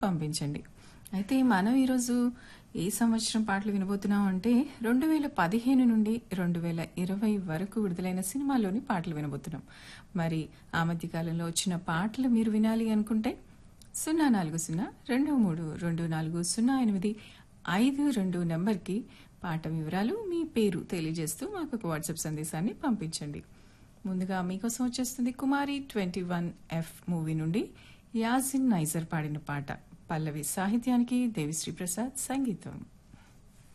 పంపించండి అయితే మనం ఈరోజు ఏ సంవత్సరం పాటలు వినబోతున్నాం అంటే రెండు వేల పదిహేను నుండి రెండు వేల ఇరవై వరకు విడుదలైన సినిమాల్లోని పాటలు వినబోతున్నాం మరి ఆ మధ్య కాలంలో వచ్చిన పాటలు మీరు వినాలి అనుకుంటే సున్నా నాలుగు సున్నా రెండు మూడు రెండు నాలుగు సున్నా ఎనిమిది ఐదు రెండు నెంబర్కి పాట వివరాలు మీ పేరు తెలియజేస్తూ మాకు ఒక వాట్సాప్ సందేశాన్ని పంపించండి ముందుగా మీకోసం వచ్చేస్తుంది Kumari twenty one F movie నుండి యాసిన్ నైజర్ పాడిన పాట పల్లవి సాహిత్యానికి దేవిశ్రీ ప్రసాద్ సంగీతం